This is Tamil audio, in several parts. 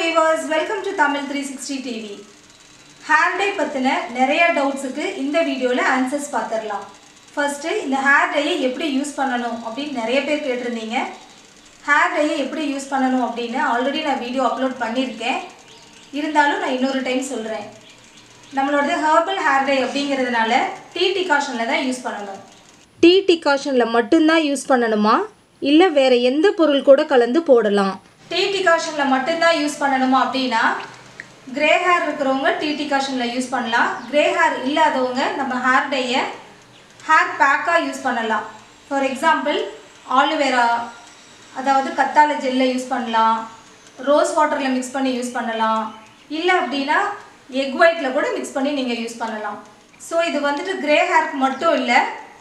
viewers welcome to Tamil three sixty TV hair dye பற்றின நிறைய டவுட்ஸுக்கு இந்த வீடியோவில் ஆன்சர்ஸ் பார்த்துடலாம் ஃபர்ஸ்ட்டு இந்த ஹேர் டையை எப்படி யூஸ் பண்ணணும் அப்படின்னு நிறைய பேர் கேட்டிருந்தீங்க ஹேர் டையை எப்படி யூஸ் பண்ணணும் அப்படின்னு ஆல்ரெடி நான் வீடியோ அப்லோட் பண்ணியிருக்கேன் இருந்தாலும் நான் இன்னொரு டைம் சொல்கிறேன் நம்மளோட ஹெர்பல் ஹேர் டை அப்படிங்கிறதுனால டீ டிகாஷனில் தான் யூஸ் பண்ணணும் டீ டிகாஷனில் மட்டும்தான் யூஸ் பண்ணணுமா இல்லை வேறு எந்த பொருள் கூட கலந்து போடலாம் டீ டிகாஷனில் மட்டும்தான் யூஸ் பண்ணணுமா அப்படின்னா கிரே ஹேர் இருக்கிறவங்க டீ டிகாஷனில் யூஸ் பண்ணலாம் கிரே ஹேர் இல்லாதவங்க நம்ம ஹேர் டையை ஹேர் பேக்காக யூஸ் பண்ணலாம் ஃபார் எக்ஸாம்பிள் ஆலுவேரா அதாவது கத்தாழை ஜெல்லை யூஸ் பண்ணலாம் ரோஸ் வாட்டரில் மிக்ஸ் பண்ணி யூஸ் பண்ணலாம் இல்லை அப்படின்னா எக் ஒயிட்டில் கூட மிக்ஸ் பண்ணி நீங்கள் யூஸ் பண்ணலாம் ஸோ இது வந்துட்டு கிரே ஹேர்க்கு மட்டும் இல்லை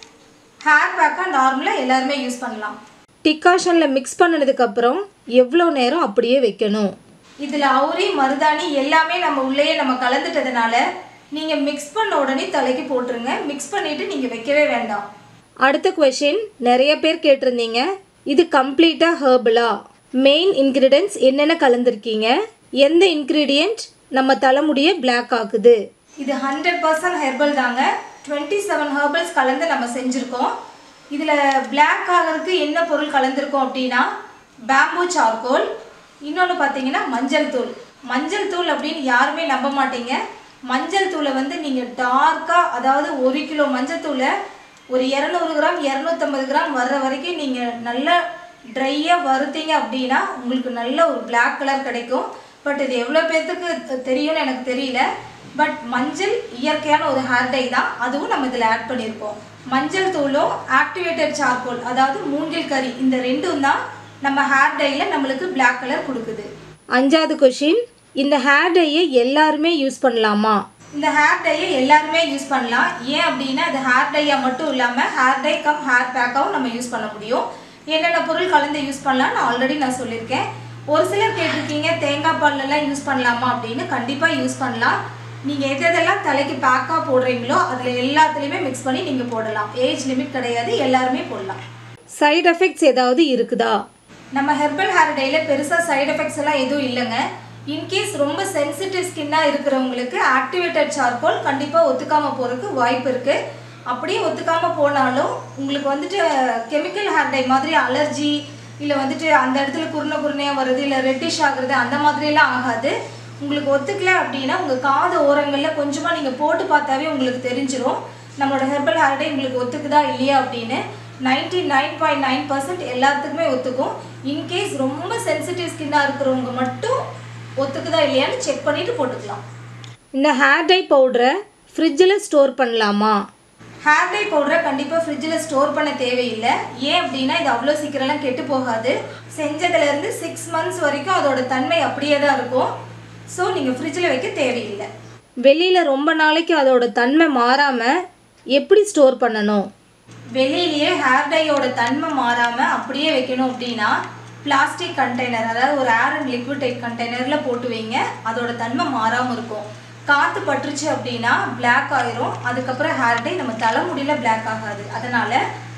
ஹேர் பேக்காக நார்மலாக எல்லாருமே யூஸ் பண்ணலாம் டிகாஷனில் மிக்ஸ் பண்ணதுக்கப்புறம் எவ்வளோ நேரம் அப்படியே வைக்கணும் இதில் அவுரி மருதாணி எல்லாமே நம்ம உள்ளேயே நம்ம கலந்துட்டதுனால நீங்கள் மிக்ஸ் பண்ண உடனே தலைக்கு போட்டுருங்க மிக்ஸ் பண்ணிவிட்டு நீங்கள் வைக்கவே வேண்டாம் அடுத்த கொஷின் நிறைய பேர் கேட்டிருந்தீங்க இது கம்ப்ளீட்டாக ஹேர்பலா மெயின் இன்க்ரீடியன்ட்ஸ் என்னென்ன கலந்துருக்கீங்க எந்த இன்க்ரீடியண்ட் நம்ம தலைமுடியை Black ஆக்குது இது ஹண்ட்ரட் பர்சன்ட் ஹெர்பல் தாங்க டுவெண்ட்டி செவன் ஹெர்பல்ஸ் கலந்து நம்ம செஞ்சுருக்கோம் இதில் பிளாக் ஆகிறதுக்கு என்ன பொருள் கலந்துருக்கோம் அப்படின்னா பேம்பூ சார்கோல் இன்னொன்று பார்த்தீங்கன்னா மஞ்சள் தூள் மஞ்சள் தூள் அப்படின்னு யாருமே நம்ப மாட்டீங்க மஞ்சள் தூளை வந்து நீங்கள் டார்க்காக அதாவது ஒரு கிலோ மஞ்சள் தூளை ஒரு இரநூறு கிராம் இரநூத்தம்பது கிராம் வர்ற வரைக்கும் நீங்கள் நல்லா ட்ரையாக வறுத்தீங்க அப்படின்னா உங்களுக்கு நல்ல ஒரு Black கலர் கிடைக்கும் பட் இது எவ்வளோ பேர்த்துக்கு தெ- தெரியும்னு எனக்கு தெரியல பட் மஞ்சள் இயற்கையான ஒரு ஹேர் டை தான் அதுவும் நம்ம இதில் ஆட் பண்ணியிருக்கோம் மஞ்சள் தூளும் ஆக்டிவேட்டட் சார்கோல் அதாவது மூங்கில் கறி இந்த ரெண்டும் தான் நம்ம ஹேர் டையில் நம்மளுக்கு Black கலர் கொடுக்குது அஞ்சாவது கொஷின் இந்த ஹேர் டையை எல்லாருமே யூஸ் பண்ணலாமா இந்த ஹேர் டையை எல்லாருமே யூஸ் பண்ணலாம் ஏன் அப்படின்னா இது ஹேர் டையாக மட்டும் இல்லாமல் ஹேர் டை கம் ஹேர் பேக்காகவும் நம்ம யூஸ் பண்ண முடியும் என்னென்ன பொருள் கலந்து யூஸ் பண்ணலாம் நான் ஆல்ரெடி நான் சொல்லியிருக்கேன் ஒரு சிலர் கேட்டிருக்கீங்க தேங்காய் பால்லெல்லாம் யூஸ் பண்ணலாமா அப்படின்னு கண்டிப்பாக யூஸ் பண்ணலாம் நீங்கள் எது எதெல்லாம் தலைக்கு பேக்காக போடுறீங்களோ அதில் எல்லாத்துலேயுமே மிக்ஸ் பண்ணி நீங்கள் போடலாம் ஏஜ் லிமிட் கிடையாது எல்லாருமே போடலாம் சைடு எஃபெக்ட்ஸ் ஏதாவது இருக்குதா நம்ம ஹெர்பல் ஹேர் டைல பெருசாக சைடு எஃபெக்ட்ஸ் எல்லாம் எதுவும் இல்லைங்க இன்கேஸ் ரொம்ப சென்சிட்டிவ் ஸ்கின்னாக இருக்கிறவங்களுக்கு ஆக்டிவேட்டட் சார்கோல் கண்டிப்பாக ஒத்துக்காமல் போகிறதுக்கு வாய்ப்பு இருக்குது அப்படியே ஒத்துக்காமல் போனாலும் உங்களுக்கு வந்துட்டு கெமிக்கல் ஹேர் டை மாதிரி அலர்ஜி இல்லை வந்துட்டு அந்த இடத்துல குருணை குருணையாக வருது இல்லை ரெட்டிஷ் ஆகுறது அந்த மாதிரிலாம் ஆகாது உங்களுக்கு ஒத்துக்கல அப்படின்னா உங்கள் காது ஓரங்களில் கொஞ்சமாக நீங்கள் போட்டு பார்த்தாவே உங்களுக்கு தெரிஞ்சிரும் நம்மளோட ஹெர்பல் ஹேர் டை உங்களுக்கு ஒத்துக்குதா இல்லையா அப்படின்னு ninety nine point nine percent எல்லாத்துக்குமே ஒத்துக்கும் இன்கேஸ் ரொம்ப சென்சிட்டிவ் ஸ்கின்னாக இருக்கிறவங்க மட்டும் ஒத்துக்குதா இல்லையான்னு செக் பண்ணிட்டு போட்டுக்கலாம் இந்த ஹேர் டை பவுடரை ஃப்ரிட்ஜில் ஸ்டோர் பண்ணலாமா ஹேர் டை பவுடரை கண்டிப்பாக ஃப்ரிட்ஜில் ஸ்டோர் பண்ண தேவையில்லை ஏன் அப்படின்னா இது அவ்வளோ சீக்கிரம்லாம் கெட்டு போகாது செஞ்சதுலேருந்து சிக்ஸ் மந்த்ஸ் வரைக்கும் அதோட தன்மை அப்படியே தான் இருக்கும் ஸோ நீங்கள் ஃப்ரிட்ஜில் வைக்க தேவையில்லை வெளியில் ரொம்ப நாளைக்கு அதோட தன்மை மாறாமல் எப்படி ஸ்டோர் பண்ணணும் வெளியிலேயே ஹேர் டையோட தன்மை மாறாமல் அப்படியே வைக்கணும் அப்படின்னா பிளாஸ்டிக் கண்டெய்னர் அதாவது ஒரு ஏர் அண்ட் லிக்விட் டைப் கண்டெய்னரில் போட்டு வைங்க அதோட தன்மை மாறாமல் இருக்கும் காற்று பட்டுருச்சு அப்படின்னா Black ஆயிரும் அதுக்கப்புறம் ஹேர் டை நம்ம தலைமுடியில் Black ஆகாது அதனால்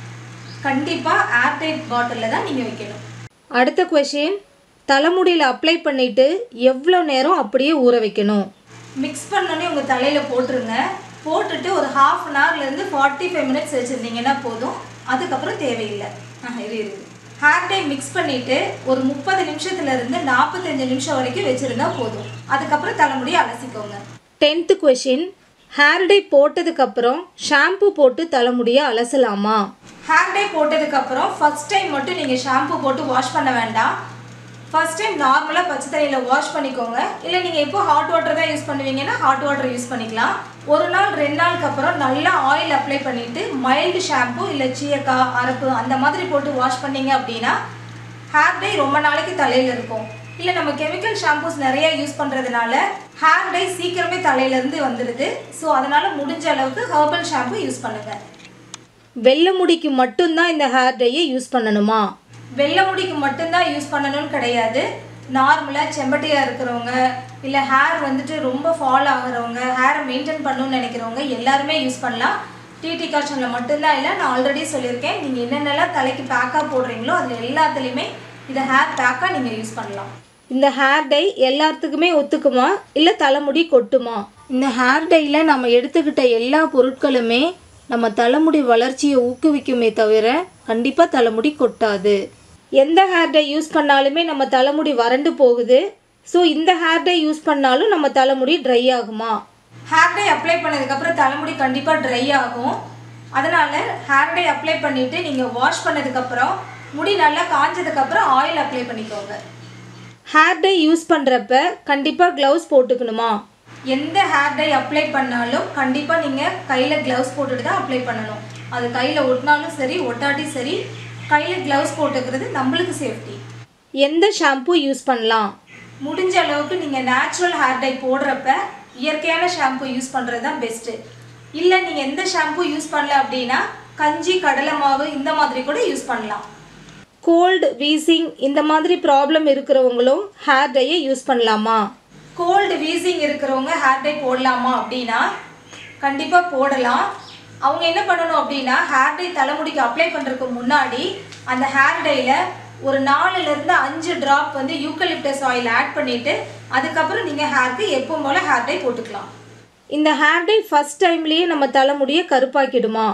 கண்டிப்பாக ஏர் டைட் பாட்டிலில் தான் நீங்கள் வைக்கணும் அடுத்த கொஷின் தலைமுடியில் அப்ளை பண்ணிவிட்டு எவ்வளோ நேரம் அப்படியே ஊற வைக்கணும் மிக்ஸ் பண்ணோன்னே உங்கள் தலையில் போட்டுருங்க போட்டுட்டு ஒரு ஹாஃப் அன் ஹவர்லேருந்து ஃபார்ட்டி ஃபைவ் மினிட்ஸ் வச்சுருந்தீங்கன்னா போதும் அதுக்கப்புறம் தேவையில்லை ஆ இரு இரு ஹேர் டை மிக்ஸ் பண்ணிவிட்டு ஒரு முப்பது நிமிஷத்துலேருந்து நாற்பத்தஞ்சு நிமிஷம் வரைக்கும் வச்சுருந்தா போதும் அதுக்கப்புறம் தலைமுடியை அலசிக்கோங்க டென்த்து கொஷின் ஹேர் டை போட்டதுக்கப்புறம் ஷாம்பு போட்டு தலைமுடியை அலசலாமா ஹேர் டை போட்டதுக்கப்புறம் ஃபர்ஸ்ட் டைம் மட்டும் நீங்கள் ஷாம்பு போட்டு வாஷ் பண்ண வேண்டாம் ஃபர்ஸ்ட் டைம் நார்மலாக பச்சை தண்ணியில் வாஷ் பண்ணிக்கோங்க இல்லை நீங்கள் எப்போ ஹாட் வாட்டர் தான் யூஸ் பண்ணுவீங்கன்னா ஹாட் வாட்டர் யூஸ் பண்ணிக்கலாம் ஒரு நாள் ரெண்டு நாளுக்கு அப்புறம் நல்லா ஆயில் அப்ளை பண்ணிவிட்டு மைல்டு ஷாம்பு இல்லை சீயக்காய் அரப்பு அந்த மாதிரி போட்டு வாஷ் பண்ணீங்க அப்படின்னா ஹேர் டை ரொம்ப நாளைக்கு தலையில் இருக்கும் இல்லை நம்ம கெமிக்கல் ஷாம்பூஸ் நிறைய யூஸ் பண்ணுறதுனால ஹேர் டை சீக்கிரமே தலையிலேருந்து வந்துடுது ஸோ அதனால் முடிஞ்ச அளவுக்கு ஹெர்பல் ஷாம்பு யூஸ் பண்ணுங்கள் வெள்ளை முடிக்கு மட்டும்தான் இந்த ஹேர் டையை யூஸ் பண்ணணுமா வெள்ளை முடிக்கு மட்டும்தான் யூஸ் பண்ணணும்னு கிடையாது நார்மலாக செம்பட்டையாக இருக்கிறவங்க இல்லை ஹேர் வந்துட்டு ரொம்ப ஃபால் ஆகுறவங்க ஹேரை மெயின்டைன் பண்ணணும்னு நினைக்கிறவங்க எல்லாருமே யூஸ் பண்ணலாம் டிடி காஷனில் மட்டும்தான் இல்லை நான் ஆல்ரெடி சொல்லியிருக்கேன் நீங்கள் என்னென்னலாம் தலைக்கு பேக்காக போடுறீங்களோ அதில் எல்லாத்துலேயுமே இதை ஹேர் பேக்காக நீங்கள் யூஸ் பண்ணலாம் இந்த ஹேர் டை எல்லாத்துக்குமே ஒத்துக்குமா இல்லை தலைமுடி கொட்டுமா இந்த ஹேர் டையில் நம்ம எடுத்துக்கிட்ட எல்லா பொருட்களுமே நம்ம தலைமுடி வளர்ச்சியை ஊக்குவிக்குமே தவிர கண்டிப்பாக தலைமுடி கொட்டாது எந்த ஹேர் டை யூஸ் பண்ணாலுமே நம்ம தலைமுடி வறண்டு போகுது ஸோ இந்த ஹேர் டை யூஸ் பண்ணாலும் நம்ம தலைமுடி ட்ரை ஆகுமா ஹேர் டை அப்ளை பண்ணதுக்கப்புறம் தலைமுடி கண்டிப்பாக ட்ரை ஆகும் அதனால் ஹேர் டை அப்ளை பண்ணிவிட்டு நீங்கள் வாஷ் பண்ணதுக்கப்புறம் முடி நல்லா காஞ்சதுக்கப்புறம் ஆயில் அப்ளை பண்ணிக்கோங்க ஹேர் டை யூஸ் பண்ணுறப்ப கண்டிப்பாக க்ளவுஸ் போட்டுக்கணுமா எந்த ஹேர் டை அப்ளை பண்ணாலும் கண்டிப்பாக நீங்கள் கையில் க்ளவுஸ் போட்டுட்டு தான் அப்ளை பண்ணணும் அது கையில் ஒட்டினாலும் சரி ஒட்டாட்டி சரி கையில் க்ளவுஸ் போட்டுக்கிறது நம்மளுக்கு சேஃப்டி எந்த ஷாம்பு யூஸ் பண்ணலாம் முடிஞ்ச அளவுக்கு நீங்கள் நேச்சுரல் ஹேர் டை போடுறப்ப இயற்கையான ஷாம்பு யூஸ் பண்ணுறது தான் பெஸ்ட்டு இல்லை நீங்கள் எந்த ஷாம்பு யூஸ் பண்ணல அப்படின்னா கஞ்சி கடலை மாவு இந்த மாதிரி கூட யூஸ் பண்ணலாம் கோல்டு வீசிங் இந்த மாதிரி ப்ராப்ளம் இருக்கிறவங்களும் ஹேர் டையை யூஸ் பண்ணலாமா கோல்டு வீசிங் இருக்கிறவங்க ஹேர் டை போடலாமா அப்படின்னா கண்டிப்பாக போடலாம் அவங்க என்ன பண்ணணும் அப்படின்னா ஹேர் டை தலைமுடிக்கு அப்ளை பண்ணுறதுக்கு முன்னாடி அந்த ஹேர் டையில் ஒரு நாலுலேருந்து அஞ்சு ட்ராப் வந்து யூக்கலிப்டஸ் ஆயில் ஆட் பண்ணிவிட்டு அதுக்கப்புறம் நீங்கள் ஹேருக்கு எப்போ போல் ஹேர் டை போட்டுக்கலாம் இந்த ஹேர் டை ஃபஸ்ட் டைம்லேயே நம்ம தலைமுடியை கருப்பாக்கிடுமா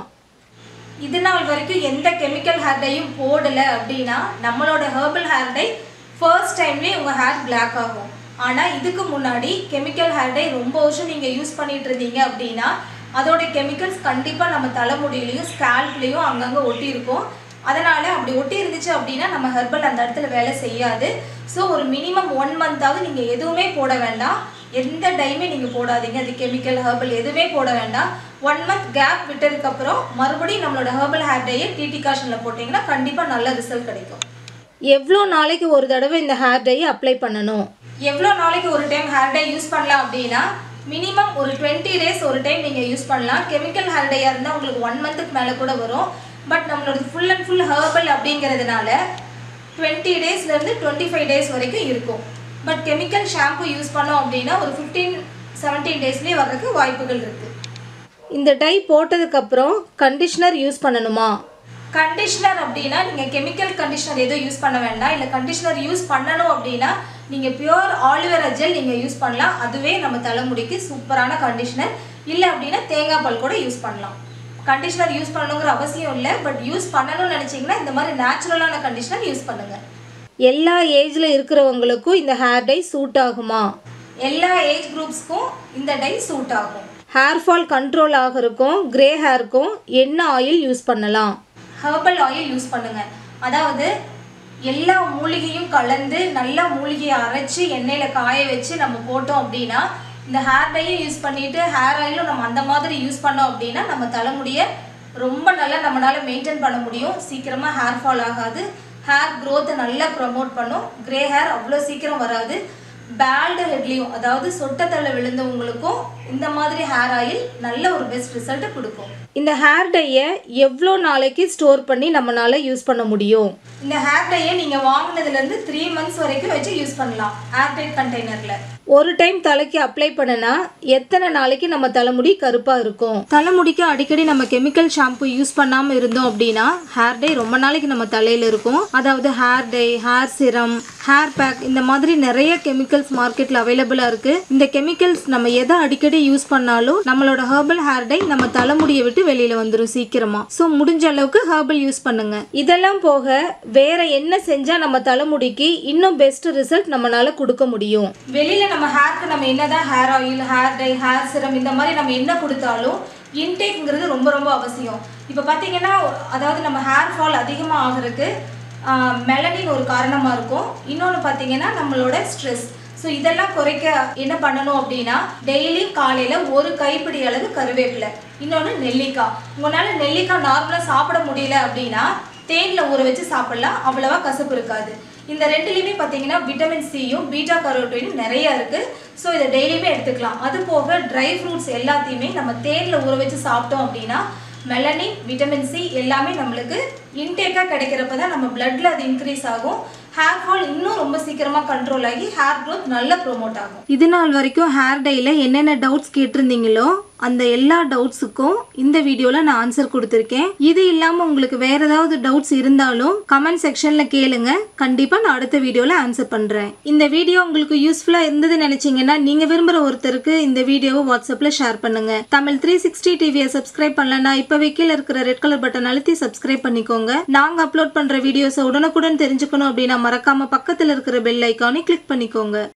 இது நாள் வரைக்கும் எந்த கெமிக்கல் ஹேர் டையும் போடலை அப்படின்னா நம்மளோட ஹெர்பல் ஹேர் டை ஃபர்ஸ்ட் டைம்லேயே உங்கள் ஹேர் பிளாக் ஆகும் ஆனால் இதுக்கு முன்னாடி கெமிக்கல் ஹேர் டை ரொம்ப வருஷம் நீங்கள் யூஸ் பண்ணிட்டு இருந்தீங்க அப்படின்னா அதோட கெமிக்கல்ஸ் கண்டிப்பாக நம்ம தலைமுடியிலையும் ஸ்கேல்ப்லேயும் அங்கங்கே ஒட்டி இருக்கும் அதனால் அப்படி ஒட்டி இருந்துச்சு அப்படின்னா நம்ம ஹெர்பல் அந்த இடத்துல வேலை செய்யாது ஸோ ஒரு மினிமம் ஒன் மந்த்தாவது நீங்கள் எதுவுமே போட வேண்டாம் எந்த டைமே நீங்கள் போடாதீங்க அது கெமிக்கல் ஹெர்பல் எதுவுமே போட வேண்டாம் ஒன் மந்த் கேப் விட்டதுக்கப்புறம் மறுபடியும் நம்மளோட ஹெர்பல் ஹேர் டையை டிடி காஷனில் போட்டிங்கன்னா கண்டிப்பாக நல்ல ரிசல்ட் கிடைக்கும் எவ்வளோ நாளைக்கு ஒரு தடவை இந்த ஹேர் டையை அப்ளை பண்ணணும் எவ்வளோ நாளைக்கு ஒரு டைம் ஹேர் டை யூஸ் பண்ணலாம் அப்படின்னா மினிமம் ஒரு டுவெண்ட்டி டேஸ் ஒரு டைம் நீங்கள் யூஸ் பண்ணலாம் கெமிக்கல் ஹேர் டையாக இருந்தால் உங்களுக்கு ஒன் மந்த்துக்கு மேலே கூட வரும் பட் நம்மளோட ஃபுல் அண்ட் ஃபுல் ஹெர்பல் அப்படிங்கிறதுனால டுவெண்ட்டி டேஸ்லேருந்து டுவெண்ட்டி ஃபைவ் டேஸ் வரைக்கும் இருக்கும் பட் கெமிக்கல் ஷாம்பு யூஸ் பண்ணோம் அப்படின்னா ஒரு ஃபிஃப்டீன் செவன்டீன் டேஸ்லேயே வர்றதுக்கு வாய்ப்புகள் இருக்குது இந்த டை போட்டதுக்கப்புறம் கண்டிஷ்னர் யூஸ் பண்ணணுமா கண்டிஷ்னர் அப்படின்னா நீங்கள் கெமிக்கல் கண்டிஷ்னர் எதுவும் யூஸ் பண்ண வேண்டாம் இல்லை கண்டிஷ்னர் யூஸ் பண்ணணும் அப்படின்னா நீங்கள் பியூர் ஆலிவேரா ஜெல் நீங்கள் யூஸ் பண்ணலாம் அதுவே நம்ம தலைமுடிக்கு சூப்பரான கண்டிஷ்னர் இல்லை அப்படின்னா தேங்காய் பால் கூட யூஸ் பண்ணலாம் கண்டிஷ்னர் யூஸ் பண்ணணுங்கிற அவசியம் இல்லை பட் யூஸ் பண்ணணும்னு நினச்சிங்கன்னா இந்த மாதிரி நேச்சுரலான கண்டிஷ்னர் யூஸ் பண்ணுங்கள் எல்லா ஏஜில் இருக்கிறவங்களுக்கும் இந்த ஹேர் டை சூட் ஆகுமா எல்லா ஏஜ் குரூப்ஸ்க்கும் இந்த டை சூட் ஆகும் ஹேர் ஃபால் கண்ட்ரோல் ஆகிறதுக்கும் கிரே ஹேருக்கும் என்ன ஆயில் யூஸ் பண்ணலாம் ஹெர்பல் ஆயில் யூஸ் பண்ணுங்க அதாவது எல்லா மூலிகையும் கலந்து நல்லா மூலிகையை அரைச்சி எண்ணெயில் காய வச்சு நம்ம போட்டோம் அப்படின்னா இந்த ஹேர் டையும் யூஸ் பண்ணிட்டு ஹேர் ஆயிலும் நம்ம அந்த மாதிரி யூஸ் பண்ணோம் அப்படின்னா நம்ம தலைமுடியை ரொம்ப நல்லா நம்மளால மெயின்டைன் பண்ண முடியும் சீக்கிரமாக ஹேர் ஃபால் ஆகாது ஹேர் க்ரோத்தை நல்லா ப்ரமோட் பண்ணும் கிரே ஹேர் அவ்வளோ சீக்கிரம் வராது பேல்டு ஹெட்லேயும் அதாவது சொட்டத்தலை விழுந்தவங்களுக்கும் இந்த மாதிரி ஹேர் ஆயில் நல்ல ஒரு பெஸ்ட் ரிசல்ட்டை கொடுக்கும் இந்த ஹேர் டையை எவ்வளோ நாளைக்கு ஸ்டோர் பண்ணி நம்மளால யூஸ் பண்ண முடியும் இந்த ஹேர் டையை நீங்கள் வாங்கினதுலேருந்து த்ரீ மந்த்ஸ் வரைக்கும் வச்சு யூஸ் பண்ணலாம் ஏர்டைட் கண்டெய்னரில் ஒரு டைம் தலைக்கு அப்ளை பண்ணனா எத்தனை நாளைக்கு நம்ம தலைமுடி கருப்பாக இருக்கும் தலைமுடிக்கு அடிக்கடி நம்ம கெமிக்கல் ஷாம்பு யூஸ் பண்ணாமல் இருந்தோம் அப்படின்னா ஹேர் டை ரொம்ப நாளைக்கு நம்ம தலையில் இருக்கும் அதாவது hair dye hair serum hair pack இந்த மாதிரி நிறைய கெமிக்கல்ஸ் மார்க்கெட்டில் அவைலபிளாக இருக்குது இந்த கெமிக்கல்ஸ் நம்ம எதை அடிக்கடி யூஸ் பண்ணாலும் நம்மளோட ஹெர்பல் ஹேர் டை நம்ம தலைமுடியை விட்டு வெளியில் வந்துடும் சீக்கிரமாக ஸோ முடிஞ்ச அளவுக்கு ஹெர்பல் யூஸ் பண்ணுங்க இதெல்லாம் போக வேற என்ன செஞ்சால் நம்ம தலைமுடிக்கு இன்னும் பெஸ்ட் ரிசல்ட் நம்மளால கொடுக்க முடியும் வெளியில் நம்ம ஹேர்க்கு நம்ம என்னதான் hair oil hair dye hair serum இந்த மாதிரி நம்ம என்ன கொடுத்தாலும் இன்டேக்ங்கிறது ரொம்ப ரொம்ப அவசியம் இப்போ பார்த்தீங்கன்னா அதாவது நம்ம ஹேர் ஃபால் அதிகமாக ஆகிறதுக்கு மெலனின் ஒரு காரணமாக இருக்கும் இன்னொன்று பார்த்தீங்கன்னா நம்மளோட ஸ்ட்ரெஸ் ஸோ இதெல்லாம் குறைக்க என்ன பண்ணணும் அப்படின்னா டெய்லி காலையில் ஒரு கைப்பிடி அளவு கருவேப்பிலை இன்னொன்று நெல்லிக்காய் உங்களால் நெல்லிக்காய் நார்மலாக சாப்பிட முடியல அப்படின்னா தேனில் ஊற வச்சு சாப்பிடலாம் அவ்வளவா கசப்பு இருக்காது இந்த ரெண்டுலேயுமே பார்த்தீங்கன்னா விட்டமின் சியும் பீட்டா கரோட்டினும் நிறைய இருக்குது ஸோ இதை டெய்லியுமே எடுத்துக்கலாம் அது போக ட்ரை ஃப்ரூட்ஸ் எல்லாத்தையுமே நம்ம தேனில் ஊற வச்சு சாப்பிட்டோம் அப்படின்னா மெலனின் விட்டமின் சி எல்லாமே நம்மளுக்கு இன்டேக்காக கிடைக்கிறப்ப தான் நம்ம பிளட்ல அது இன்க்ரீஸ் ஆகும் ஹேர் ஃபால் இன்னும் ரொம்ப சீக்கிரமாக கண்ட்ரோல் ஆகி ஹேர் க்ரோத் நல்லா ப்ரோமோட் ஆகும் இது நாள் வரைக்கும் ஹேர் டையில் என்னென்ன டவுட்ஸ் கேட்டிருந்தீங்களோ அந்த எல்லா டவுட்ஸுக்கும் இந்த வீடியோவில் நான் ஆன்சர் கொடுத்துருக்கேன் இது இல்லாமல் உங்களுக்கு வேற ஏதாவது டவுட்ஸ் இருந்தாலும் கமெண்ட் செக்ஷனில் கேளுங்க கண்டிப்பாக நான் அடுத்த வீடியோவில் ஆன்சர் பண்ணுறேன் இந்த வீடியோ உங்களுக்கு யூஸ்ஃபுல்லாக இருந்ததுன்னு நினச்சிங்கன்னா நீங்கள் விரும்புகிற ஒருத்தருக்கு இந்த வீடியோவை வாட்ஸ்அப்பில் ஷேர் பண்ணுங்க தமிழ் த்ரீ சிக்ஸ்டி டிவியை சப்ஸ்கிரைப் பண்ணலன்னா இப்போவே கீழே இருக்கிற ரெட் கலர் பட்டன் அழுத்தி சப்ஸ்கிரைப் பண்ணிக்கோங்க நாங்கள் அப்லோட் பண்ணுற வீடியோஸை உடனுக்குடன் தெரிஞ்சுக்கணும் அப்படின்னா மறக்காம பக்கத்தில் இருக்கிற பெல் ஐக்கானை கிளிக் பண்ணிக்கோங்க